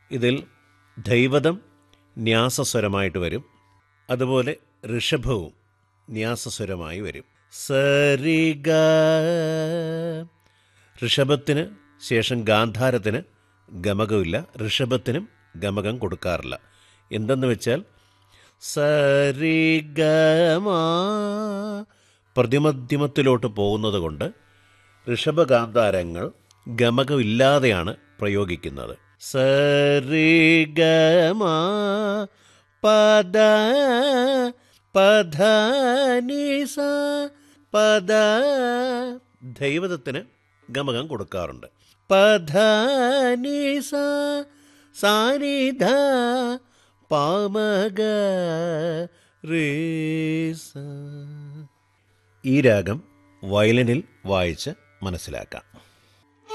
ഇതിൽ ദൈവതം ന്യാസസ്വരമായിട്ട് വരും അതുപോലെ ഋഷഭവും ന്യാസസ്വരമായി വരും സരിഗ ഋഷഭത്തിന് ശേഷം ഗാന്ധാരത്തിന് ഗമകമില്ല ഋഷഭത്തിനും ഗമകം കൊടുക്കാറില്ല എന്തെന്ന് വെച്ചാൽ സരിഗമ പ്രതിമധ്യമത്തിലോട്ട് പോകുന്നത് കൊണ്ട് ഋഷഭഗാന്ധാരങ്ങൾ ഗമകമില്ലാതെയാണ് പ്രയോഗിക്കുന്നത് സരിഗമ പദ പധ നിസ പദ ദൈവതത്തിന് ഗമകം കൊടുക്കാറുണ്ട് പധ നിസ സാനിധ പാമക റേസ ഈ രാഗം വയലിനിൽ വായിച്ച് മനസ്സിലാക്കാം